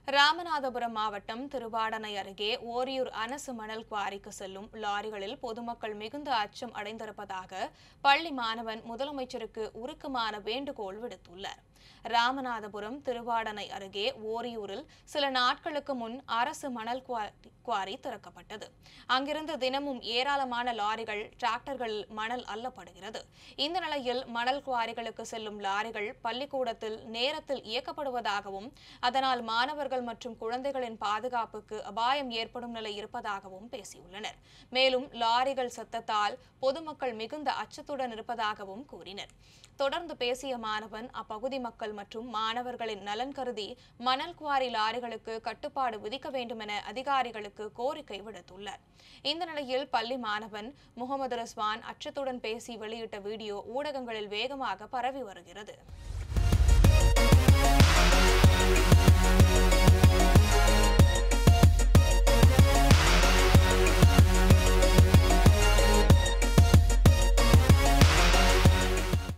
ராமநாதபுரம் மாவட்டம் திருவாடனை அருகே ஓரியூர் அனசு மணல் குவாரிக்கு செல்லும் லாரிகளில் பொதுமக்கள் மிகுந்த அச்சம் அடைந்திருப்பதாக பள்ளி மாணவன் முதலமைச்சருக்கு உருக்கமான வேண்டுகோள் விடுத்துள்ளார் ராமநாதபுரம் திருவாடனை அருகே ஓரியூரில் சில நாட்களுக்கு முன் அரசு மணல் குவா- குவாரி திறக்கப்பட்டது அங்கிருந்து தினமும் ஏராளமான லாரிகள் டிராக்டர்களில் மணல் அள்ளப்படுகிறது இந்த நிலையில் மணல் குவாரிகளுக்கு செல்லும் லாரிகள் பள்ளிக்கூடத்தில் நேரத்தில் இயக்கப்படுவதாகவும் அதனால் மாணவர்கள் மற்றும் குழந்தைகளின் பாதுகாப்புக்கு அபாயம் ஏற்படும் நிலை இருப்பதாகவும் பேசியுள்ளனர் மேலும் லாரிகள் சத்தத்தால் பொதுமக்கள் மிகுந்த அச்சத்துடன் இருப்பதாகவும் கூறினர் தொடர்ந்து பேசிய மாணவன் அப்பகுதி மக்கள் மற்றும் மாணவர்களின் நலன் கருதி மணல் குவாரி லாரிகளுக்கு கட்டுப்பாடு விதிக்க வேண்டுமென அதிகாரிகளுக்கு கோரிக்கை விடுத்துள்ளார் இந்த நிலையில் பள்ளி மாணவன் முகமது ரிஸ்வான் அச்சத்துடன் பேசி வெளியிட்ட வீடியோ ஊடகங்களில் வேகமாக பரவி வருகிறது